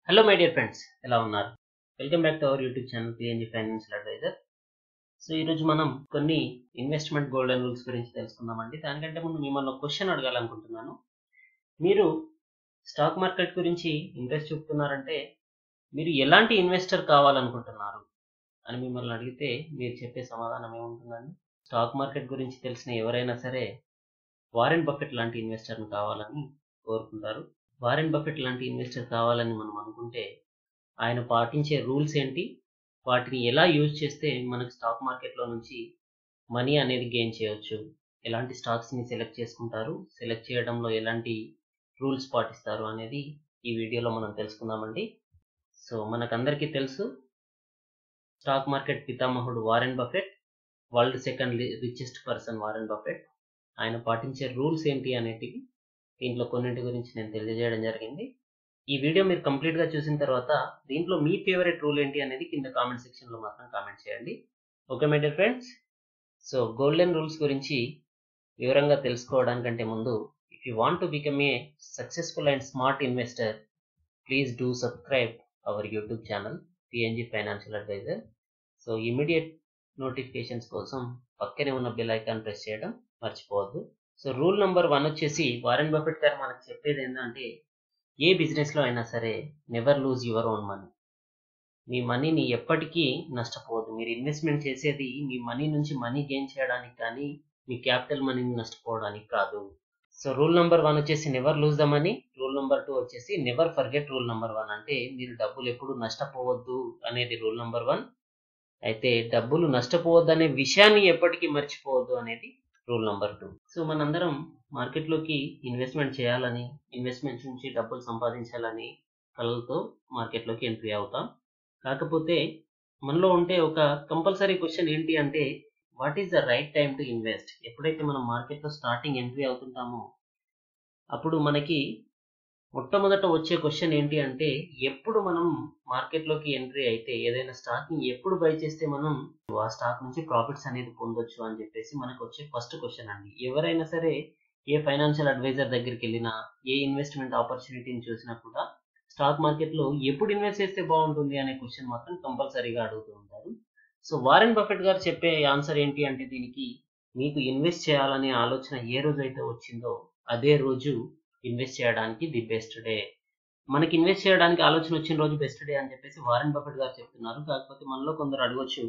hello my dear friends ఎలా ఉన్నారు welcome back to our YouTube channel PNG financial adviser so ఈరోజు మనం కొన్ని ఇన్వెస్ట్మెంట్ గోల్డెన్ రూల్స్ గురించి తెలుసుకుందామండి దానికంటే ముందు మిమ్మల్ని ఒక క్వశ్చన్ అడగాలనుకుంటున్నాను మీరు స్టాక్ మార్కెట్ గురించి ఇంట్రెస్ట్ చూపుతున్నారంటే మీరు ఎలాంటి ఇన్వెస్టర్ కావాలనుకుంటున్నారు అని మిమ్మల్ని అడిగితే మీరు చెప్పే సమాధానం ఏముంటుందండి స్టాక్ మార్కెట్ గురించి తెలిసిన ఎవరైనా సరే వారెన్ బఫెట్ లాంటి ఇన్వెస్టర్ని కావాలని కోరుకుంటారు వారెన్ బఫెట్ లాంటి ఇన్వెస్టర్ కావాలని మనం అనుకుంటే ఆయన పాటించే రూల్స్ ఏంటి వాటిని ఎలా యూజ్ చేస్తే మనకు స్టాక్ మార్కెట్లో నుంచి మనీ అనేది గెయిన్ చేయవచ్చు ఎలాంటి స్టాక్స్ని సెలెక్ట్ చేసుకుంటారు సెలెక్ట్ చేయడంలో ఎలాంటి రూల్స్ పాటిస్తారు అనేది ఈ వీడియోలో మనం తెలుసుకుందామండి సో మనకందరికీ తెలుసు స్టాక్ మార్కెట్ పితామహుడు Warren Buffett world second richest person Warren Buffett ఆయన పాటించే రూల్స్ ఏంటి అనేటివి దీంట్లో కొన్నింటి గురించి నేను తెలియజేయడం జరిగింది ఈ వీడియో మీరు కంప్లీట్గా చూసిన తర్వాత దీంట్లో మీ ఫేవరెట్ రూల్ ఏంటి అనేది కింద కామెంట్ సెక్షన్లో మాత్రం కామెంట్ చేయండి okay my dear friends so golden rules గురించి వివరంగా తెలుసుకోవడానికంటే ముందు if you want to become a successful and smart investor please do subscribe our YouTube channel PNG financial adviser so immediate notifications కోసం పక్కనే ఉన్న బెల్ ఐకాన్ ప్రెస్ చేయడం మర్చిపోవద్దు so rule number one వచ్చేసి వారెన్ బఫెట్ గారు మనకు చెప్పేది ఏంటంటే ఏ బిజినెస్లో అయినా సరే never lose your own money మీ మనీని ఎప్పటికీ నష్టపోవద్దు మీరు ఇన్వెస్ట్మెంట్ చేసేది మీ మనీ నుంచి మనీ గెయిన్ చేయడానికి కానీ మీ క్యాపిటల్ మనీని నష్టపోవడానికి కాదు సో రూల్ నెంబర్ వన్ వచ్చేసి never lose the money rule number two వచ్చేసి never forget rule number one అంటే మీరు డబ్బులు ఎప్పుడు నష్టపోవద్దు అనేది రూల్ నెంబర్ వన్ అయితే డబ్బులు నష్టపోవద్దు అనే విషయాన్ని ఎప్పటికీ మర్చిపోవద్దు అనేది రూల్ నెంబర్ టూ సో మనందరం మార్కెట్లోకి ఇన్వెస్ట్మెంట్ చేయాలని ఇన్వెస్ట్మెంట్ నుంచి డబ్బులు సంపాదించాలని కళలతో మార్కెట్లోకి ఎంట్రీ అవుతాం కాకపోతే మనలో ఉంటే ఒక కంపల్సరీ క్వశ్చన్ ఏంటి అంటే what is the right time to invest ఎప్పుడైతే మనం మార్కెట్లో స్టార్టింగ్ ఎంట్రీ అవుతుంటామో అప్పుడు మనకి మొట్టమొదట వచ్చే క్వశ్చన్ ఏంటి అంటే ఎప్పుడు మనం మార్కెట్లోకి ఎంట్రీ అయితే ఏదైనా స్టాక్ని ఎప్పుడు బై చేస్తే మనం ఆ స్టాక్ నుంచి ప్రాఫిట్స్ అనేది పొందొచ్చు అని చెప్పేసి మనకు వచ్చే ఫస్ట్ క్వశ్చన్ అండి ఎవరైనా సరే ఏ ఫైనాన్షియల్ అడ్వైజర్ దగ్గరికి వెళ్ళినా ఏ ఇన్వెస్ట్మెంట్ ఆపర్చునిటీని చూసినా కూడా స్టాక్ మార్కెట్లో ఎప్పుడు ఇన్వెస్ట్ చేస్తే బాగుంటుంది అనే క్వశ్చన్ మాత్రం కంపల్సరీగా అడుగుతూ ఉంటారు సో వారెన్ బఫెట్ గారు చెప్పే ఆన్సర్ ఏంటి అంటే దీనికి మీకు ఇన్వెస్ట్ చేయాలనే ఆలోచన ఏ రోజు అయితే వచ్చిందో అదే రోజు ఇన్వెస్ట్ చేయడానికి ది బెస్ట్ డే మనకి ఇన్వెస్ట్ చేయడానికి ఆలోచన వచ్చిన రోజు బెస్ట్ డే అని చెప్పేసి వారెన్ బఫెట్ గారు చెప్తున్నారు కాకపోతే మనలో కొందరు అడగొచ్చు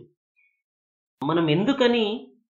మనం ఎందుకని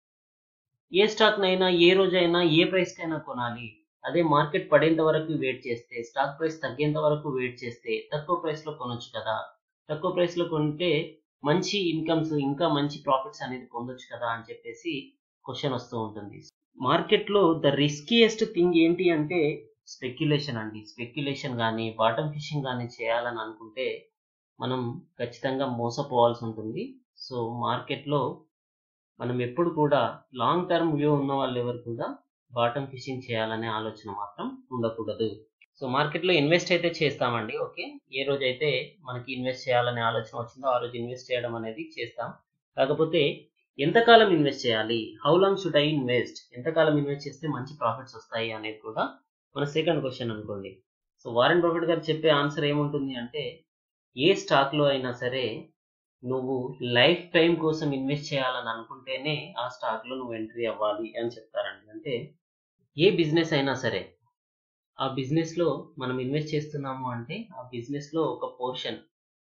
ఏ స్టాక్నైనా ఏ రోజైనా ఏ ప్రైస్కైనా కొనాలి అదే మార్కెట్ పడేంత వరకు వెయిట్ చేస్తే స్టాక్ ప్రైస్ తగ్గేంత వరకు వెయిట్ చేస్తే తక్కువ ప్రైస్లో కొనొచ్చు కదా తక్కువ ప్రైస్లో కొంటే మంచి ఇన్కమ్స్ ఇంకా మంచి ప్రాఫిట్స్ అనేది పొందొచ్చు కదా అని చెప్పేసి క్వశ్చన్ వస్తూ ఉంటుంది మార్కెట్లో ద రిస్కియెస్ట్ థింగ్ ఏంటి అంటే స్పెక్యులేషన్ అండి స్పెక్యులేషన్ కానీ బాటమ్ ఫిషింగ్ కానీ చేయాలని అనుకుంటే మనం ఖచ్చితంగా మోసపోవాల్సి ఉంటుంది సో మార్కెట్లో మనం ఎప్పుడు కూడా లాంగ్ టర్మ్ వ్యూ ఉన్న వాళ్ళు ఎవరు కూడా బాటమ్ ఫిషింగ్ చేయాలనే ఆలోచన మాత్రం ఉండకూడదు సో మార్కెట్లో ఇన్వెస్ట్ అయితే చేస్తామండి ఓకే ఏ రోజు అయితే మనకి ఇన్వెస్ట్ చేయాలనే ఆలోచన వచ్చిందో ఆ రోజు ఇన్వెస్ట్ చేయడం అనేది చేస్తాం కాకపోతే ఎంతకాలం ఇన్వెస్ట్ చేయాలి how long should I invest ఎంతకాలం ఇన్వెస్ట్ చేస్తే మంచి ప్రాఫిట్స్ వస్తాయి అనేది కూడా మన సెకండ్ క్వశ్చన్ అనుకోండి సో వారెన్ బఫెట్ గారు చెప్పే ఆన్సర్ ఏముంటుంది అంటే ఏ స్టాక్లో అయినా సరే నువ్వు లైఫ్ టైం కోసం ఇన్వెస్ట్ చేయాలని అనుకుంటేనే ఆ స్టాక్లో నువ్వు ఎంట్రీ అవ్వాలి అని చెప్తారండి అంటే ఏ బిజినెస్ అయినా సరే ఆ బిజినెస్లో మనం ఇన్వెస్ట్ చేస్తున్నాము అంటే ఆ బిజినెస్లో ఒక పోర్షన్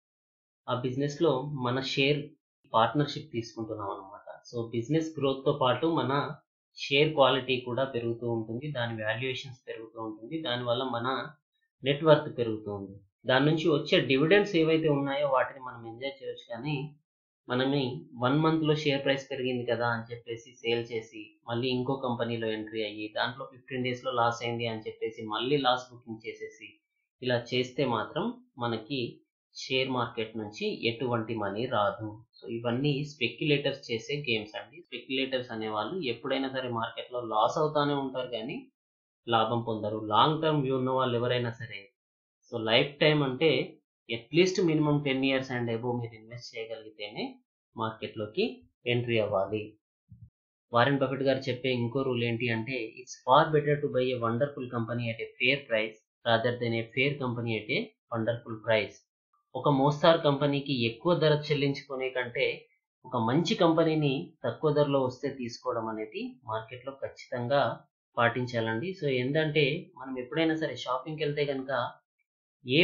ఆ బిజినెస్లో మన షేర్ పార్ట్నర్షిప్ తీసుకుంటున్నాం అనమాట సో బిజినెస్ గ్రోత్తో పాటు మన షేర్ క్వాలిటీ కూడా పెరుగుతూ ఉంటుంది దాని వాల్యుయేషన్స్ పెరుగుతూ ఉంటుంది దానివల్ల మన నెట్ వర్త్ పెరుగుతూ ఉంది దాని నుంచి వచ్చే డివిడెండ్స్ ఏవైతే ఉన్నాయో వాటిని మనం ఎంజాయ్ చేయొచ్చు కానీ మనమి వన్ మంత్లో షేర్ ప్రైస్ పెరిగింది కదా అని చెప్పేసి సేల్ చేసి మళ్ళీ ఇంకో కంపెనీలో ఎంట్రీ అయ్యి దాంట్లో ఫిఫ్టీన్ డేస్లో లాస్ అయింది అని చెప్పేసి మళ్ళీ లాస్ బుకింగ్ చేసేసి ఇలా చేస్తే మాత్రం మనకి షేర్ మార్కెట్ నుంచి ఎటువంటి మనీ రాదు సో ఇవన్నీ స్పెక్యులేటర్స్ చేసే గేమ్స్ అండి స్పెక్యులేటర్స్ అనేవాళ్ళు ఎప్పుడైనా సరే మార్కెట్లో లాస్ అవుతానే ఉంటారు కానీ లాభం పొందరు లాంగ్ టర్మ్ వ్యూ ఉన్న వాళ్ళు ఎవరైనా సరే సో లైఫ్ టైం అంటే at least minimum ten years and above మీరు ఇన్వెస్ట్ చేయగలిగితేనే మార్కెట్లోకి ఎంట్రీ అవ్వాలి వారెన్ బఫెట్ గారు చెప్పే ఇంకో రూల్ ఏంటి అంటే it's far better to buy a wonderful company at a fair price rather than a fair company at a wonderful price ఒక మోస్తారు కంపెనీకి ఎక్కువ ధర చెల్లించుకునే కంటే ఒక మంచి కంపెనీని తక్కువ ధరలో వస్తే తీసుకోవడం అనేది మార్కెట్లో ఖచ్చితంగా పాటించాలండి సో ఏంటంటే మనం ఎప్పుడైనా సరే షాపింగ్కి వెళ్తే కనుక ఏ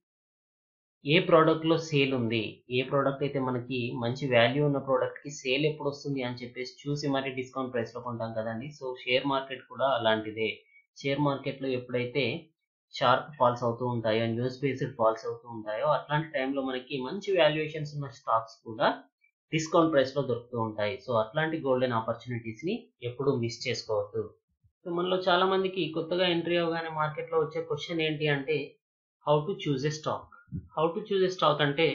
ఏ ప్రోడక్ట్లో సేల్ ఉంది ఏ ప్రోడక్ట్ అయితే మనకి మంచి వాల్యూ ఉన్న ప్రోడక్ట్కి సేల్ ఎప్పుడు వస్తుంది అని చెప్పేసి చూసి మరి డిస్కౌంట్ ప్రైస్లో కొంటాం కదండి సో షేర్ మార్కెట్ కూడా అలాంటిదే షేర్ మార్కెట్లో ఎప్పుడైతే షార్ప్ ఫాల్స్ అవుతూ ఉంటాయో న్యూస్ బేస్డ్ ఫాల్స్ అవుతూ ఉంటాయో అట్లాంటి టైంలో మనకి మంచి వాల్యుయేషన్స్ ఉన్న స్టాక్స్ కూడా డిస్కౌంట్ ప్రైస్లో దొరుకుతూ ఉంటాయి సో అట్లాంటి గోల్డెన్ ఆపర్చునిటీస్ని ఎప్పుడు మిస్ చేసుకోవద్దు సో మనలో చాలా మందికి కొత్తగా ఎంట్రీ అవగానే మార్కెట్లో వచ్చే క్వశ్చన్ ఏంటి అంటే how to choose a stock how to choose a stock అంటే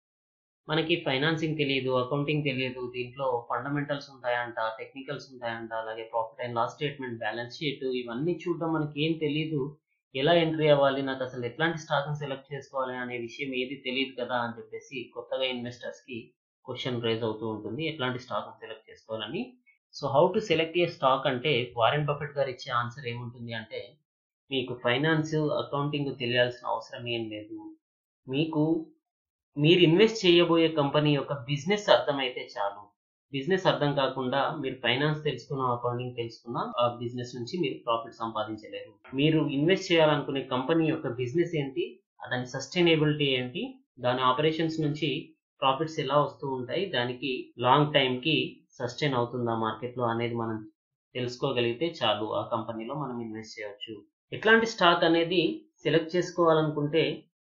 మనకి ఫైనాన్సింగ్ తెలియదు అకౌంటింగ్ తెలియదు దీంట్లో ఫండమెంటల్స్ ఉంటాయంట టెక్నికల్స్ ఉంటాయంట అలాగే profit and loss statement balance sheet ఇవన్నీ చూడడం మనకి ఏం తెలియదు ఎలా ఎంట్రీ అవ్వాలి నాకు అసలు ఎట్లాంటి స్టాక్ని సెలెక్ట్ చేసుకోవాలి అనే విషయం ఏది తెలియదు కదా అని చెప్పేసి కొత్తగా ఇన్వెస్టర్స్కి క్వశ్చన్ రేజ్ అవుతూ ఉంటుంది ఎట్లాంటి స్టాక్ని సెలెక్ట్ చేసుకోవాలని so how to select a stock అంటే వారెన్ బఫెట్ గారు ఇచ్చే ఆన్సర్ ఏముంటుంది అంటే మీకు ఫైనాన్స్ అకౌంటింగ్ తెలియాల్సిన అవసరం ఏం లేదు మీకు మీరు ఇన్వెస్ట్ చేయబోయే కంపెనీ యొక్క బిజినెస్ అర్థమైతే చాలు బిజినెస్ అర్థం కాకుండా మీరు ఫైనాన్స్ తెలుసుకున్న అకౌంటింగ్ తెలుసుకున్న ఆ బిజినెస్ నుంచి మీరు ప్రాఫిట్ సంపాదించలేరు మీరు ఇన్వెస్ట్ చేయాలనుకునే కంపెనీ యొక్క బిజినెస్ ఏంటి దాని సస్టైనబిలిటీ ఏంటి దాని ఆపరేషన్స్ నుంచి ప్రాఫిట్స్ ఎలా వస్తూ ఉంటాయి దానికి లాంగ్ టైంకి సస్టైన్ అవుతుందా మార్కెట్లో అనేది మనం తెలుసుకోగలిగితే చాలు ఆ కంపెనీలో మనం ఇన్వెస్ట్ చేయొచ్చు ఎట్లాంటి స్టాక్ అనేది సెలెక్ట్ చేసుకోవాలనుకుంటే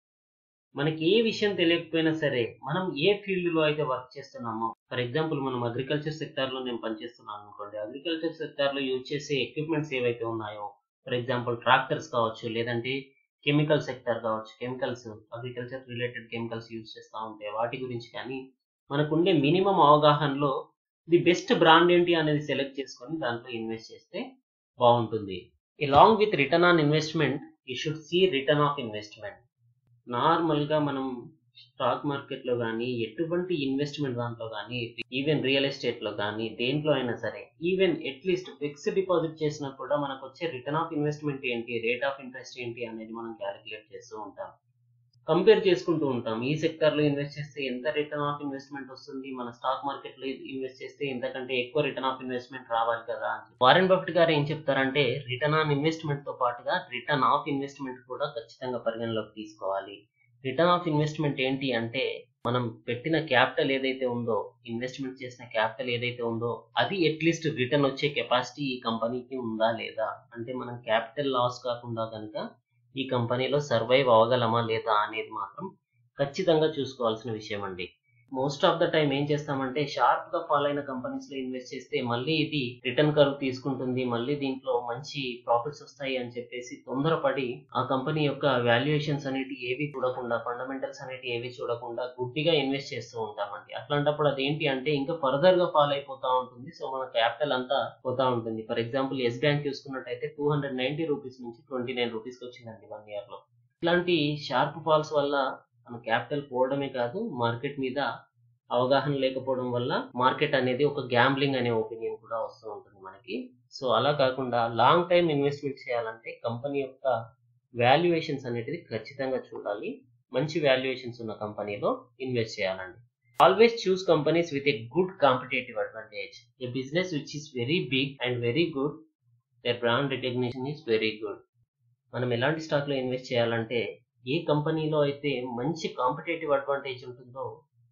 మనకి ఏ విషయం తెలియకపోయినా సరే మనం ఏ ఫీల్డ్ లో అయితే వర్క్ చేస్తున్నామో ఫర్ ఎగ్జాంపుల్ మనం అగ్రికల్చర్ సెక్టార్ లో నేను పనిచేస్తున్నాను అనుకోండి అగ్రికల్చర్ సెక్టార్ లో యూజ్ చేసే ఎక్విప్మెంట్స్ ఏవైతే ఉన్నాయో ఫర్ ఎగ్జాంపుల్ ట్రాక్టర్స్ కావచ్చు లేదంటే కెమికల్ సెక్టర్ కావచ్చు chemicals agriculture related chemicals use చేస్తూ ఉంటే వాటి గురించి కానీ మనకుండే మినిమం అవగాహనలో ది బెస్ట్ బ్రాండ్ ఏంటి అనేది సెలెక్ట్ చేసుకొని దాంట్లో ఇన్వెస్ట్ చేస్తే బాగుంటుంది along with return on investment you should see return of investment నార్మల్గా మనం స్టాక్ మార్కెట్లో కానీ ఎటువంటి ఇన్వెస్ట్మెంట్ దాంట్లో కానీ ఈవెన్ రియల్ ఎస్టేట్లో కానీ దేంట్లో అయినా సరే ఈవెన్ అట్లీస్ట్ ఫిక్స్డ్ డిపాజిట్ చేసినా కూడా మనకు వచ్చే రిటర్న్ ఆఫ్ ఇన్వెస్ట్మెంట్ ఏంటి రేట్ ఆఫ్ ఇంట్రెస్ట్ ఏంటి అనేది మనం క్యాలిక్యులేట్ చేస్తూ ఉంటాం కంపేర్ చేసుకుంటూ ఉంటాం ఈ సెక్టర్లో ఇన్వెస్ట్ చేస్తే ఎంత రిటర్న్ ఆఫ్ ఇన్వెస్ట్మెంట్ వస్తుంది మన స్టాక్ మార్కెట్లో ఇన్వెస్ట్ చేస్తే ఇంతకంటే ఎక్కువ రిటర్న్ ఆఫ్ ఇన్వెస్ట్మెంట్ రావాలి కదా వారెన్ బఫెట్ గారు ఏం చెప్తారంటే రిటర్న్ ఆన్ ఇన్వెస్ట్మెంట్ తో పాటుగా రిటర్న్ ఆఫ్ ఇన్వెస్ట్మెంట్ కూడా ఖచ్చితంగా పరిగణలోకి తీసుకోవాలి రిటర్న్ ఆఫ్ ఇన్వెస్ట్మెంట్ ఏంటి అంటే మనం పెట్టిన క్యాపిటల్ ఏదైతే ఉందో ఇన్వెస్ట్మెంట్ చేసిన క్యాపిటల్ ఏదైతే ఉందో అది అట్లీస్ట్ రిటర్న్ వచ్చే కెపాసిటీ ఈ కంపెనీకి ఉందా లేదా అంటే మనం క్యాపిటల్ లాస్ కాకుండా కనుక ఈ కంపెనీలో సర్వైవ్ అవ్వగలమా లేదా అనేది మాత్రం ఖచ్చితంగా చూసుకోవాల్సిన విషయం అండి మోస్ట్ ఆఫ్ ద టైం ఏం చేస్తామంటే షార్ప్ గా ఫాలో అయిన కంపెనీస్ లో ఇన్వెస్ట్ చేస్తే మళ్ళీ ఇది రిటర్న్ కర్వ్ తీసుకుంటుంది మళ్ళీ దీంట్లో మంచి ప్రాఫిట్స్ వస్తాయి అని చెప్పేసి తొందరపడి ఆ కంపెనీ యొక్క వాల్యుయేషన్స్ అనేవి ఏవి చూడకుండా ఫండమెంటల్స్ అనేవి ఏవి చూడకుండా గుడ్డిగా ఇన్వెస్ట్ చేస్తూ ఉంటామండి అట్లాంటప్పుడు అదేంటి అంటే ఇంకా ఫర్దర్ గా ఫాలో అయిపోతా ఉంటుంది సో మన క్యాపిటల్ అంతా పోతా ఉంటుంది ఫర్ ఎగ్జాంపుల్ ఎస్ బ్యాంక్ చూసుకున్నట్టయితే టూ హండ్రెడ్ నైన్టీ రూపీస్ నుంచి ట్వంటీ నైన్ రూపీస్కి వచ్చిందండి వన్ ఇయర్ లో ఇట్లాంటి షార్ప్ ఫాల్స్ వల్ల మన క్యాపిటల్ పోవడమే కాదు మార్కెట్ మీద అవగాహన లేకపోవడం వల్ల మార్కెట్ అనేది ఒక గ్యాంబ్లింగ్ అనే ఒపీనియన్ కూడా వస్తూ ఉంటుంది మనకి సో అలా కాకుండా లాంగ్ టైం ఇన్వెస్ట్మెంట్ చేయాలంటే కంపెనీ యొక్క వాల్యుయేషన్స్ అనేది ఖచ్చితంగా చూడాలి మంచి వాల్యుయేషన్స్ ఉన్న కంపెనీలో ఇన్వెస్ట్ చేయాలండి always choose companies with a good competitive advantage a business which is very big and very good their brand recognition is very good మనం ఎలాంటి స్టాక్ లో ఇన్వెస్ట్ చేయాలంటే ఏ కంపెనీలో అయితే మంచి కాంపిటేటివ్ అడ్వాంటేజ్ ఉంటుందో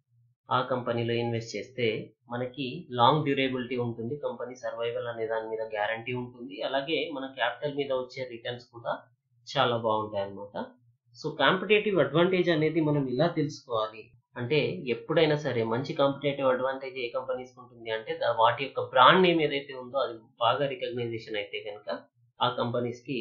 ఆ కంపెనీలో ఇన్వెస్ట్ చేస్తే మనకి లాంగ్ డ్యూరేబిలిటీ ఉంటుంది కంపెనీ సర్వైవల్ అనే దాని మీద గ్యారంటీ ఉంటుంది అలాగే మన క్యాపిటల్ మీద వచ్చే రిటర్న్స్ కూడా చాలా బాగుంటాయి అన్నమాట సో కాంపిటేటివ్ అడ్వాంటేజ్ అనేది మనం ఇలా తెలుసుకోవాలి అంటే ఎప్పుడైనా సరే మంచి కాంపిటేటివ్ అడ్వాంటేజ్ ఏ కంపెనీస్ ఉంటుంది అంటే వాటి యొక్క బ్రాండ్ నేమ్ ఏదైతే ఉందో అది బాగా రికగ్నైజేషన్ అయితే కనుక ఆ కంపెనీస్కి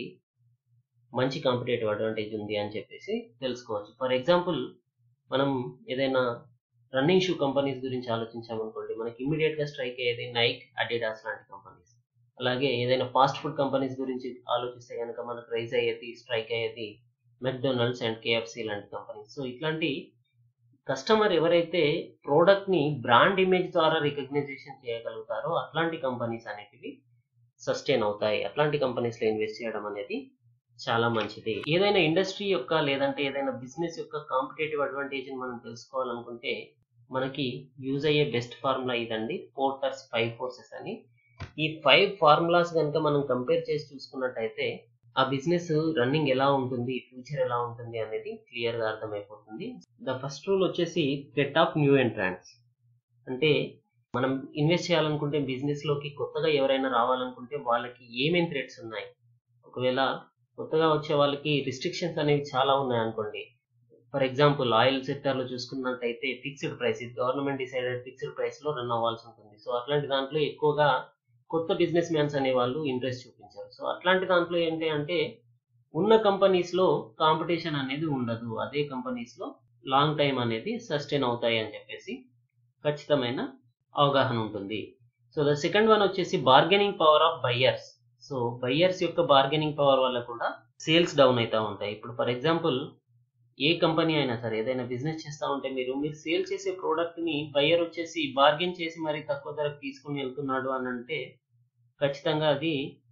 మంచి కాంపిటేటివ్ అడ్వాంటేజ్ ఉంది అని చెప్పేసి తెలుసుకోవచ్చు ఫర్ ఎగ్జాంపుల్ మనం ఏదైనా రన్నింగ్ షూ కంపెనీస్ గురించి ఆలోచించామనుకోండి మనకి ఇమ్మీడియట్ గా స్ట్రైక్ అయ్యేది నైక్ అడిడాస్ లాంటి కంపెనీస్ అలాగే ఏదైనా ఫాస్ట్ ఫుడ్ కంపెనీస్ గురించి ఆలోచిస్తే కనుక మనకు రైజ్ అయ్యేది స్ట్రైక్ అయ్యేది మెక్డొనాల్డ్స్ అండ్ కేఎఫ్సి లాంటి కంపెనీస్ సో ఇట్లాంటి కస్టమర్ ఎవరైతే ప్రోడక్ట్ ని బ్రాండ్ ఇమేజ్ ద్వారా రికగ్నైజేషన్ చేయగలుగుతారో అట్లాంటి కంపెనీస్ అనేటివి సస్టైన్ అవుతాయి అట్లాంటి కంపెనీస్ లో ఇన్వెస్ట్ చేయడం అనేది చాలా మంచిది ఏదైనా ఇండస్ట్రీ యొక్క లేదంటే ఏదైనా బిజినెస్ యొక్క కాంపిటేటివ్ అడ్వాంటేజ్ మనం తెలుసుకోవాలనుకుంటే మనకి యూజ్ అయ్యే బెస్ట్ ఫార్ములా ఇదండి పోర్టర్స్ ఫైవ్ ఫోర్సెస్ అని ఈ ఫైవ్ ఫార్ములాస్ కనుక మనం కంపేర్ చేసి చూసుకున్నట్టయితే ఆ బిజినెస్ రన్నింగ్ ఎలా ఉంటుంది ఫ్యూచర్ ఎలా ఉంటుంది అనేది క్లియర్ గా అర్థమైపోతుంది ద ఫస్ట్ రూల్ వచ్చేసి థ్రెట్ ఆఫ్ న్యూ ఎంట్రాన్స్ అంటే మనం ఇన్వెస్ట్ చేయాలనుకుంటే బిజినెస్ లోకి కొత్తగా ఎవరైనా రావాలనుకుంటే వాళ్ళకి ఏమేం థ్రెట్స్ ఉన్నాయి ఒకవేళ కొత్తగా వచ్చే వాళ్ళకి రిస్ట్రిక్షన్స్ అనేవి చాలా ఉన్నాయి అనుకోండి ఫర్ ఎగ్జాంపుల్ ఆయిల్ సెక్టర్ లో చూసుకున్నట్టయితే fixed price government decided fixed price లో రన్ అవ్వాల్సి ఉంటుంది సో అట్లాంటి దాంట్లో ఎక్కువగా కొత్త బిజినెస్ మ్యాన్స్ అనే వాళ్ళు ఇంట్రెస్ట్ చూపించారు సో అట్లాంటి దాంట్లో ఏంటి అంటే ఉన్న కంపెనీస్ లో కాంపిటీషన్ అనేది ఉండదు అదే కంపెనీస్ లో లాంగ్ టైం అనేది సస్టైన్ అవుతాయి అని చెప్పేసి ఖచ్చితమైన అవగాహన ఉంటుంది సో ద సెకండ్ వన్ వచ్చేసి bargaining power of buyers so buyers యొక్క బార్గెనింగ్ పవర్ వల్ల కూడా సేల్స్ డౌన్ అవుతా ఉంటాయి ఇప్పుడు ఫర్ ఎగ్జాంపుల్ ఏ కంపెనీ అయినా సరే ఏదైనా బిజినెస్ చేస్తూ ఉంటే మీరు మీరు సేల్ చేసే ప్రోడక్ట్ ని బయ్యర్ వచ్చేసి బార్గెన్ చేసి మరి తక్కువ ధరకు తీసుకుని వెళ్తున్నాడు అని అంటే ఖచ్చితంగా అది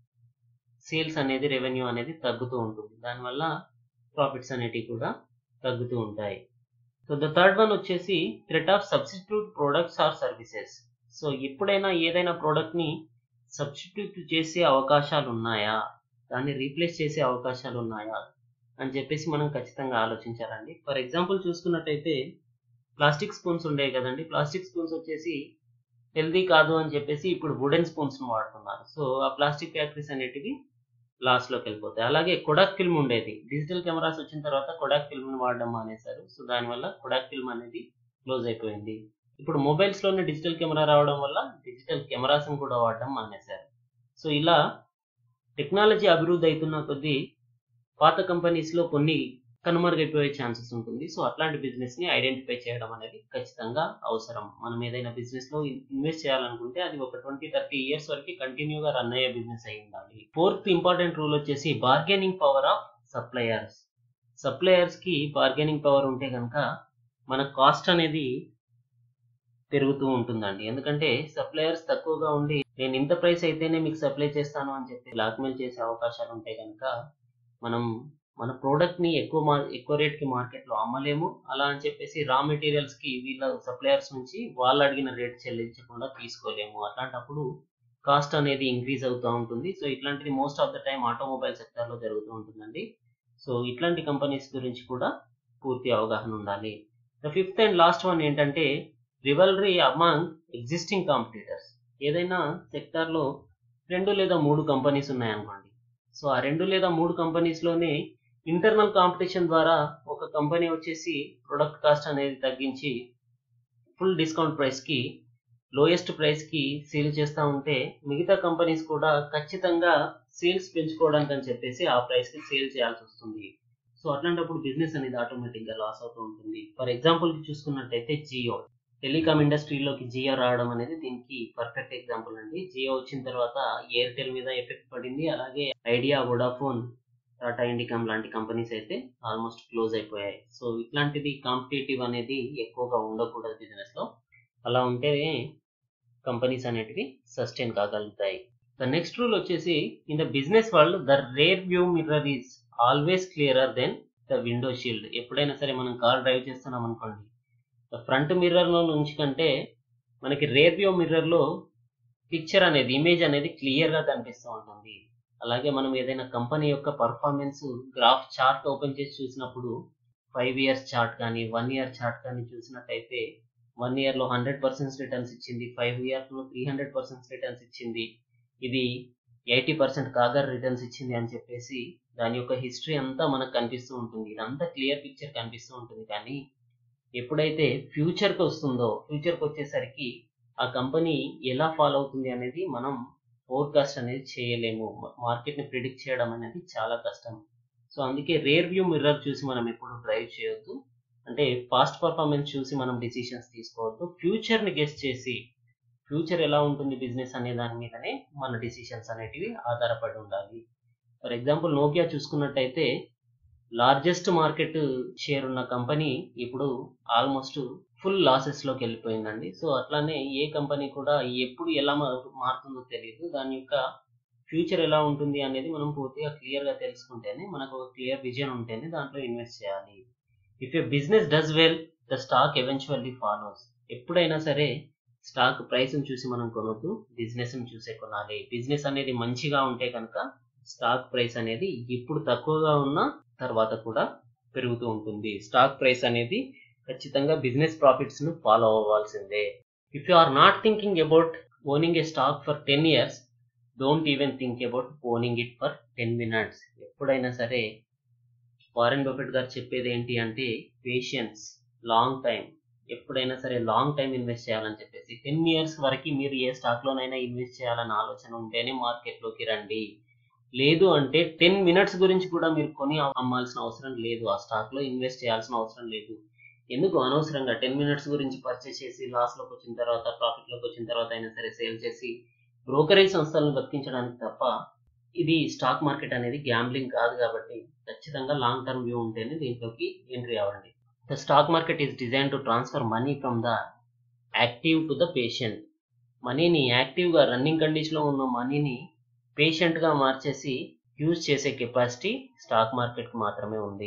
సేల్స్ అనేది రెవెన్యూ అనేది తగ్గుతూ ఉంటుంది దానివల్ల ప్రాఫిట్స్ అనేటివి కూడా తగ్గుతూ ఉంటాయి సో ద థర్డ్ వన్ వచ్చేసి threat of substitute products or services so ఎప్పుడైనా ఏదైనా ప్రోడక్ట్ ని సబ్స్టిట్యూట్ చేసే అవకాశాలు ఉన్నాయా దాన్ని రీప్లేస్ చేసే అవకాశాలు ఉన్నాయా అని చెప్పేసి మనం ఖచ్చితంగా ఆలోచించాలండి ఫర్ ఎగ్జాంపుల్ చూసుకున్నట్టయితే ప్లాస్టిక్ స్పూన్స్ ఉండేవి కదండి ప్లాస్టిక్ స్పూన్స్ వచ్చేసి హెల్దీ కాదు అని చెప్పేసి ఇప్పుడు వుడెన్ స్పూన్స్ వాడుతున్నారు సో ఆ ప్లాస్టిక్ ఫ్యాక్టరీస్ అనేటివి లాస్ లోకి వెళ్ళిపోతాయి అలాగే కొడాక్ ఫిల్మ్ ఉండేది డిజిటల్ కెమెరాస్ వచ్చిన తర్వాత కొడాక్ ఫిల్మ్ వాడడం మానేశారు సో దానివల్ల కొడాక్ ఫిల్మ్ అనేది క్లోజ్ అయిపోయింది ఇప్పుడు మొబైల్స్ లోనే డిజిటల్ కెమెరా రావడం వల్ల డిజిటల్ కెమెరాస్ కూడా వాడడం మానేశారు సో ఇలా టెక్నాలజీ అభివృద్ధి అవుతున్న కొద్దీ పాత కంపెనీస్ లో కొన్ని కనుమరుగైపోయే ఛాన్సెస్ ఉంటుంది సో అట్లాంటి బిజినెస్ ని ఐడెంటిఫై చేయడం అనేది ఖచ్చితంగా అవసరం మనం ఏదైనా బిజినెస్ లో ఇన్వెస్ట్ చేయాలనుకుంటే అది ఒక ట్వంటీ థర్టీ ఇయర్స్ వరకు కంటిన్యూగా రన్ అయ్యే బిజినెస్ అయి ఉండాలి ఫోర్త్ ఇంపార్టెంట్ రూల్ వచ్చేసి bargaining power of suppliers suppliers కి బార్గెనింగ్ పవర్ ఉంటే కనుక మన కాస్ట్ అనేది పెరుగుతూ ఉంటుందండి ఎందుకంటే సప్లయర్స్ తక్కువగా ఉండి నేను ఇంత ప్రైస్ అయితేనే మీకు సప్లై చేస్తాను అని చెప్పి బ్లాక్మెయిల్ చేసే అవకాశాలు ఉంటాయి కనుక మనం మన ప్రోడక్ట్ ని ఎక్కువ మార్ ఎక్కువ రేట్ కి మార్కెట్ లో అమ్మలేము అలా అని చెప్పేసి రా మెటీరియల్స్ కి వీళ్ళ సప్లయర్స్ నుంచి వాళ్ళు అడిగిన రేట్ చెల్లించకుండా తీసుకోలేము అట్లాంటప్పుడు కాస్ట్ అనేది ఇంక్రీజ్ అవుతూ ఉంటుంది సో ఇట్లాంటిది most of the time automobile sector లో జరుగుతూ ఉంటుందండి సో ఇట్లాంటి కంపెనీస్ గురించి కూడా పూర్తి అవగాహన ఉండాలి the fifth and last one ఏంటంటే రివల్రీ అమాంగ్ ఎగ్జిస్టింగ్ కాంపిటీటర్స్ ఏదైనా సెక్టార్ లో రెండు లేదా మూడు కంపెనీస్ ఉన్నాయనుకోండి సో ఆ రెండు లేదా మూడు కంపెనీస్ లోనే ఇంటర్నల్ కాంపిటీషన్ ద్వారా ఒక కంపెనీ వచ్చేసి ప్రొడక్ట్ కాస్ట్ అనేది తగ్గించి ఫుల్ డిస్కౌంట్ ప్రైస్ కి లోయెస్ట్ ప్రైస్ కి సేల్ చేస్తూ ఉంటే మిగతా కంపెనీస్ కూడా ఖచ్చితంగా సేల్స్ పెంచుకోవడానికి అని చెప్పేసి ఆ ప్రైస్ కి సేల్ చేయాల్సి వస్తుంది సో అట్లాంటప్పుడు బిజినెస్ అనేది ఆటోమేటిక్ గా లాస్ అవుతూ ఉంటుంది ఫర్ ఎగ్జాంపుల్ కి జియో టెలికామ్ ఇండస్ట్రీలోకి జియో రావడం అనేది దీనికి పర్ఫెక్ట్ ఎగ్జాంపుల్ అండి జియో వచ్చిన తర్వాత ఎయిర్టెల్ మీద ఎఫెక్ట్ పడింది అలాగే ఐడియా వోడాఫోన్ టాటా ఇండికామ్ లాంటి కంపెనీస్ అయితే ఆల్మోస్ట్ క్లోజ్ అయిపోయాయి సో ఇట్లాంటిది కాంపిటేటివ్ అనేది ఎక్కువగా ఉండకూడదు బిజినెస్ లో అలా ఉంటేనే కంపెనీస్ అనేటివి సస్టైన్ కాగలుగుతాయి ద నెక్స్ట్ రూల్ వచ్చేసి in the business world the rear view mirror is always clearer than the విండో షీల్డ్ ఎప్పుడైనా సరే మనం కార్ డ్రైవ్ చేస్తున్నాం అనుకోండి ఫ్రంట్ మిర్రర్ లో నుంచి కంటే మనకి రేర్ వ్యూ మిర్రర్ లో పిక్చర్ అనేది ఇమేజ్ అనేది క్లియర్ గా కనిపిస్తూ ఉంటుంది అలాగే మనం ఏదైనా కంపెనీ యొక్క పర్ఫార్మెన్స్ గ్రాఫ్ చార్ట్ ఓపెన్ చేసి చూసినప్పుడు ఫైవ్ ఇయర్స్ చార్ట్ కానీ వన్ ఇయర్ చార్ట్ కానీ చూసినట్టయితే వన్ ఇయర్ లో హండ్రెడ్ పర్సెంట్ రిటర్న్స్ ఇచ్చింది ఫైవ్ ఇయర్స్ లో త్రీ హండ్రెడ్ పర్సెంట్ రిటర్న్స్ ఇచ్చింది ఇది ఎయిటీ పర్సెంట్ కాగర్ రిటర్న్స్ ఇచ్చింది అని చెప్పేసి దాని యొక్క హిస్టరీ అంతా మనకు కనిపిస్తూ ఉంటుంది ఇదంతా క్లియర్ పిక్చర్ కనిపిస్తూ ఉంటుంది కానీ ఎప్పుడైతే ఫ్యూచర్కి వస్తుందో ఫ్యూచర్కి వచ్చేసరికి ఆ కంపెనీ ఎలా ఫాలో అవుతుంది అనేది మనం ఫోర్కాస్ట్ అనేది చేయలేము మార్కెట్ని ప్రిడిక్ట్ చేయడం అనేది చాలా కష్టం సో అందుకే రేర్ వ్యూ మిర్రర్ చూసి మనం ఎప్పుడు డ్రైవ్ చేయొద్దు అంటే పాస్ట్ పర్ఫార్మెన్స్ చూసి మనం డిసిషన్స్ తీసుకోవద్దు ఫ్యూచర్ని గెస్ట్ చేసి ఫ్యూచర్ ఎలా ఉంటుంది బిజినెస్ అనే దాని మీదనే మన డిసిషన్స్ అనేటివి ఆధారపడి ఉండాలి ఫర్ ఎగ్జాంపుల్ నోకియా చూసుకున్నట్టయితే లార్జెస్ట్ మార్కెట్ షేర్ ఉన్న కంపెనీ ఇప్పుడు ఆల్మోస్ట్ ఫుల్ లాసెస్ లోకి వెళ్ళిపోయిందండి సో అట్లానే ఏ కంపెనీ కూడా ఎప్పుడు ఎలా మారుతుందో తెలియదు దాని యొక్క ఫ్యూచర్ ఎలా ఉంటుంది అనేది మనం పూర్తిగా క్లియర్గా తెలుసుకుంటేనే మనకు ఒక క్లియర్ విజన్ ఉంటేనే దాంట్లో ఇన్వెస్ట్ చేయాలి if a business does well the stock eventually follows ఎప్పుడైనా సరే స్టాక్ ప్రైస్ చూసి మనం కొనొద్దు బిజినెస్ చూసే కొనాలి బిజినెస్ అనేది మంచిగా ఉంటే కనుక స్టాక్ ప్రైస్ అనేది ఇప్పుడు తక్కువగా ఉన్న తర్వాత కూడా పెరుగుతూ ఉంటుంది స్టాక్ ప్రైస్ అనేది ఖచ్చితంగా బిజినెస్ ప్రాఫిట్స్ ను ఫాలో అవ్వాల్సిందే if you are not thinking about owning a stock for ten years don't even think about owning it for ten minutes ఎప్పుడైనా సరే వారెన్ బఫెట్ గారు చెప్పేది ఏంటి అంటే పేషెన్స్ లాంగ్ టైం ఎప్పుడైనా సరే లాంగ్ టైం ఇన్వెస్ట్ చేయాలని చెప్పేసి టెన్ ఇయర్స్ వరకు మీరు ఏ స్టాక్ లోనైనా ఇన్వెస్ట్ చేయాలన్న ఆలోచన ఉంటేనే మార్కెట్ లోకి రండి లేదు అంటే టెన్ మినిట్స్ గురించి కూడా మీరు కొని అమ్మాల్సిన అవసరం లేదు ఆ స్టాక్ లో ఇన్వెస్ట్ చేయాల్సిన అవసరం లేదు ఎందుకు అనవసరంగా టెన్ మినిట్స్ గురించి పర్చేస్ చేసి లాస్ లోకి వచ్చిన తర్వాత ప్రాఫిట్ లోకి వచ్చిన తర్వాత అయినా సరే సేల్ చేసి బ్రోకరేజ్ సంస్థలను బతికించడానికి తప్ప ఇది స్టాక్ మార్కెట్ అనేది గ్యాంబ్లింగ్ కాదు కాబట్టి ఖచ్చితంగా లాంగ్ టర్మ్ వ్యూ ఉంటేనే దీంట్లోకి ఎంట్రీ అవ్వండి the stock market is design to transfer money from the active to the patient మనీని యాక్టివ్గా రన్నింగ్ కండిషన్లో ఉన్న మనీని పేషెంట్గా మార్చేసి యూజ్ చేసే కెపాసిటీ స్టాక్ మార్కెట్కి మాత్రమే ఉంది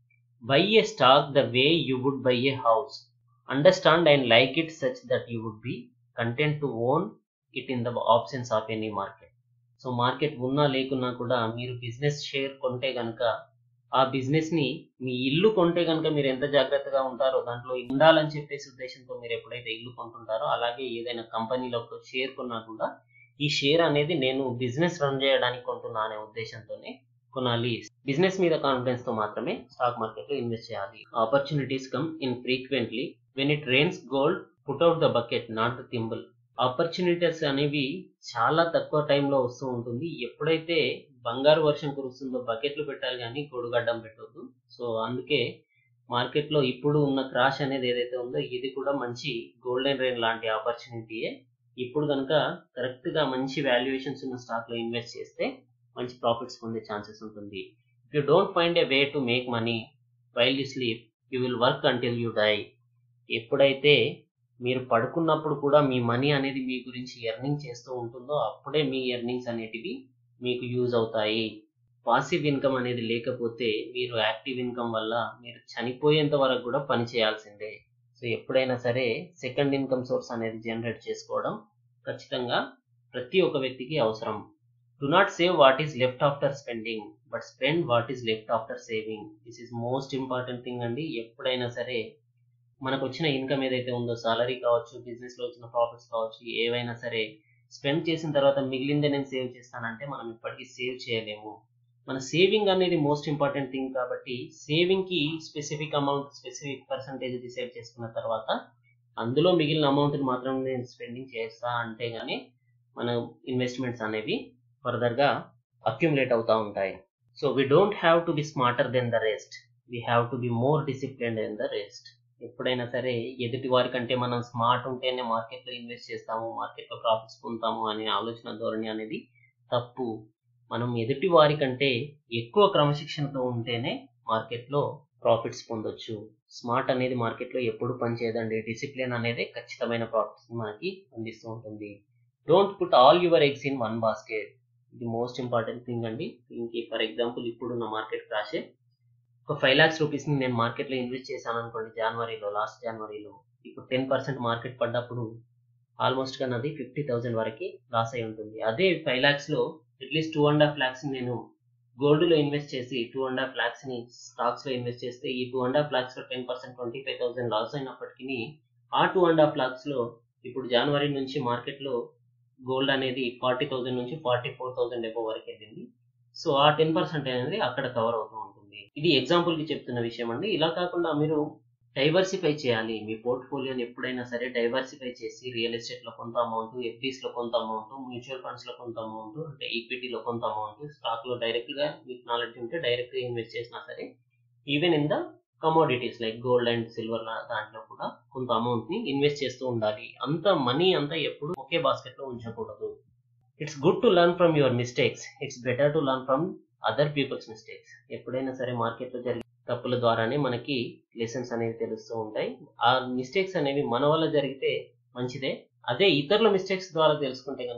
buy a stock the way you would buy a house understand and like it such that you would be content to own it in the options of any market so market ఉన్నా లేకున్నా కూడా మీరు business share కొంటే కనుక ఆ business ని మీ ఇల్లు కొంటే కనుక మీరు ఎంత జాగ్రత్తగా ఉంటారో దాంట్లో ఉండాలని చెప్పేసి ఉద్దేశంతో మీరు ఎప్పుడైతే ఇల్లు కొంటుంటారో అలాగే ఏదైనా కంపెనీలో షేర్ కొన్నా కూడా ఈ షేర్ అనేది నేను బిజినెస్ రన్ చేయడానికి కొంటున్నా అనే ఉద్దేశంతోనే కొనాలి బిజినెస్ మీద కాన్ఫిడెన్స్ తో మాత్రమే స్టాక్ మార్కెట్ లో ఇన్వెస్ట్ చేయాలి opportunities come in frequently when it rains gold put out the bucket not the thimble ఆపర్చునిటీస్ అనేవి చాలా తక్కువ టైంలో వస్తూ ఉంటుంది ఎప్పుడైతే బంగారు వర్షం కురుస్తుందో బకెట్లు పెట్టాలి కానీ గొడుగడ్డం పెట్టొద్దు సో అందుకే మార్కెట్లో ఇప్పుడు ఉన్న క్రాష్ అనేది ఏదైతే ఉందో ఇది కూడా మంచి గోల్డెన్ రైన్ లాంటి ఆపర్చునిటీయే ఇప్పుడు కనుక కరెక్ట్గా మంచి వాల్యుయేషన్స్ ఉన్న స్టాక్లో ఇన్వెస్ట్ చేస్తే మంచి ప్రాఫిట్స్ పొందే ఛాన్సెస్ ఉంటుంది if you don't find a way to make money while you sleep you will work until you die ఎప్పుడైతే మీరు పడుకున్నప్పుడు కూడా మీ మనీ అనేది మీ గురించి ఎర్నింగ్ చేస్తూ ఉంటుందో అప్పుడే మీ ఎర్నింగ్స్ అనేటివి మీకు యూజ్ అవుతాయి పాసివ్ ఇన్కమ్ అనేది లేకపోతే మీరు యాక్టివ్ ఇన్కమ్ వల్ల మీరు చనిపోయేంత వరకు కూడా పని చేయాల్సిందే సో ఎప్పుడైనా సరే సెకండ్ ఇన్కమ్ సోర్స్ అనేది జనరేట్ చేసుకోవడం ఖచ్చితంగా ప్రతి ఒక్క వ్యక్తికి అవసరం do not save what is left after spending but spend what is left after saving this is most important thing అండి ఎప్పుడైనా సరే మనకు వచ్చిన ఇన్కమ్ ఏదైతే ఉందో సాలరీ కావచ్చు బిజినెస్ లో వచ్చిన ప్రాఫిట్స్ కావచ్చు ఏవైనా సరే స్పెండ్ చేసిన తర్వాత మిగిలిందే నేను సేవ్ చేస్తానంటే మనం ఇప్పటికీ సేవ్ చేయలేము మన సేవింగ్ అనేది మోస్ట్ ఇంపార్టెంట్ థింగ్ కాబట్టి సేవింగ్ కి specific amount specific percentage decide చేసుకున్న తర్వాత అందులో మిగిలిన అమౌంట్ని మాత్రం నేను స్పెండింగ్ చేస్తా అంటే గానీ మన ఇన్వెస్ట్మెంట్స్ అనేవి ఫర్దర్ గా అక్యుములేట్ అవుతా ఉంటాయి so we don't have to be smarter than the rest we have to be more discipline than the rest ఎప్పుడైనా సరే ఎదుటి వారి కంటే మనం స్మార్ట్ ఉంటేనే మార్కెట్లో ఇన్వెస్ట్ చేస్తాము మార్కెట్లో ప్రాఫిట్స్ పొందుతాము అనే ఆలోచన ధోరణి అనేది తప్పు మనం ఎదుటి వారి కంటే ఎక్కువ క్రమశిక్షణతో ఉంటేనే మార్కెట్లో ప్రాఫిట్స్ పొందొచ్చు స్మార్ట్ అనేది మార్కెట్లో ఎప్పుడు పనిచేయదండి డిసిప్లిన్ అనేది ఖచ్చితమైన ప్రాఫిట్స్ మనకి అందిస్తూ ఉంటుంది don't put all your eggs in one basket ఇది మోస్ట్ ఇంపార్టెంట్ థింగ్ అండి దీనికి ఫర్ ఎగ్జాంపుల్ ఇప్పుడున్న మార్కెట్ క్రాషే ఒక ఫైవ్ లాక్స్ రూపీస్ని నేను మార్కెట్లో ఇన్వెస్ట్ చేశాను అనుకోండి జనవరిలో లాస్ట్ జనవరిలో ఇప్పుడు టెన్ పర్సెంట్ మార్కెట్ పడ్డప్పుడు ఆల్మోస్ట్గా నాది ఫిఫ్టీ థౌసండ్ వరకు లాస్ అయి ఉంటుంది అదే ఫైవ్ ల్యాక్స్లో at least two and half lakhs నేను గోల్డ్లో ఇన్వెస్ట్ చేసి టూ అండ్ హాఫ్ ల్యాక్స్ని స్టాక్స్లో ఇన్వెస్ట్ చేస్తే ఈ టూ అండ్ హాఫ్ ల్యాక్స్లో ten percent twenty five thousand loss అయినప్పటికీ ఆ టూ అండ్ హాఫ్ ల్యాక్స్లో ఇప్పుడు జనవరి నుంచి మార్కెట్లో గోల్డ్ అనేది ఫార్టీ థౌసండ్ నుంచి ఫార్టీ ఫోర్ థౌసండ్ ఎబో వరకు వెళ్ళింది సో ఆ టెన్ పర్సెంట్ అనేది అక్కడ కవర్ అవుతూ ఉంటుంది ఇది ఎగ్జాంపుల్ కి చెప్తున్న విషయం అండి ఇలా కాకుండా మీరు డైవర్సిఫై చేయాలి మీ పోర్ట్ఫోలియోని ఎప్పుడైనా సరే డైవర్సిఫై చేసి రియల్ ఎస్టేట్ లో కొంత అమౌంట్ ఎఫ్డీస్ లో కొంత అమౌంట్ మ్యూచువల్ ఫండ్స్ లో కొంత అమౌంట్ అంటే ఈక్విటీలో కొంత అమౌంట్ స్టాక్ లో డైరెక్ట్ గా మీకు నాలెడ్జ్ ఉంటే డైరెక్ట్ గా ఇన్వెస్ట్ చేసినా సరే even in the commodities like gold and silver దాంట్లో కూడా కొంత అమౌంట్ ని ఇన్వెస్ట్ చేస్తూ ఉండాలి అంత మనీ అంతా ఎప్పుడు ఒకే బాస్కెట్ లో ఉంచకూడదు it's good to learn from your mistakes it's better to learn from other people's mistakes ఎప్పుడైనా సరే మార్కెట్లో జరిగే తప్పుల ద్వారానే మనకి లెసన్స్ అనేవి తెలుస్తూ ఉంటాయి ఆ మిస్టేక్స్ అనేవి మన వల్ల జరిగితే మంచిదే అదే ఇతరుల మిస్టేక్స్ ద్వారా తెలుసుకుంటే కనుక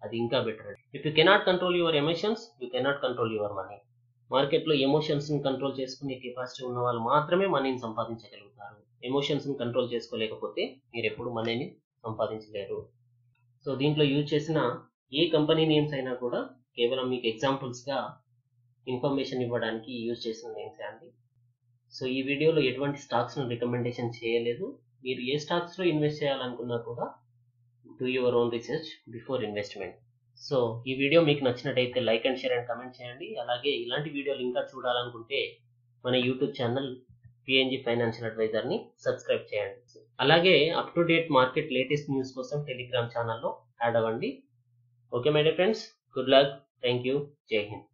అది ఇంకా better if you cannot control your emotions you cannot control your money మార్కెట్లో ఎమోషన్స్ని కంట్రోల్ చేసుకునే కెపాసిటీ ఉన్న వాళ్ళు మాత్రమే మనీని సంపాదించగలుగుతారు ఎమోషన్స్ని కంట్రోల్ చేసుకోలేకపోతే మీరు ఎప్పుడు మనీని సంపాదించలేరు సో దీంట్లో యూజ్ చేసిన ఏ కంపెనీ నేమ్స్ అయినా కూడా కేవలం మీకు ఎగ్జాంపుల్స్గా ఇన్ఫర్మేషన్ ఇవ్వడానికి యూజ్ చేసిన నేమ్సే అండి సో ఈ వీడియోలో ఎటువంటి స్టాక్స్ను రికమెండేషన్ చేయలేదు మీరు ఏ స్టాక్స్లో ఇన్వెస్ట్ చేయాలనుకున్నా కూడా do your own research before investment so ఈ వీడియో మీకు నచ్చినట్టయితే like and share and comment చేయండి అలాగే ఇలాంటి వీడియోలు ఇంకా చూడాలనుకుంటే మన యూట్యూబ్ ఛానల్ పిఎన్జి ఫైనాన్షియల్ అడ్వైజర్ని సబ్స్క్రైబ్ చేయండి అలాగే up to date market latest news కోసం టెలిగ్రామ్ ఛానల్లో యాడ్ అవ్వండి okay my dear friends good luck thank you Jai Hind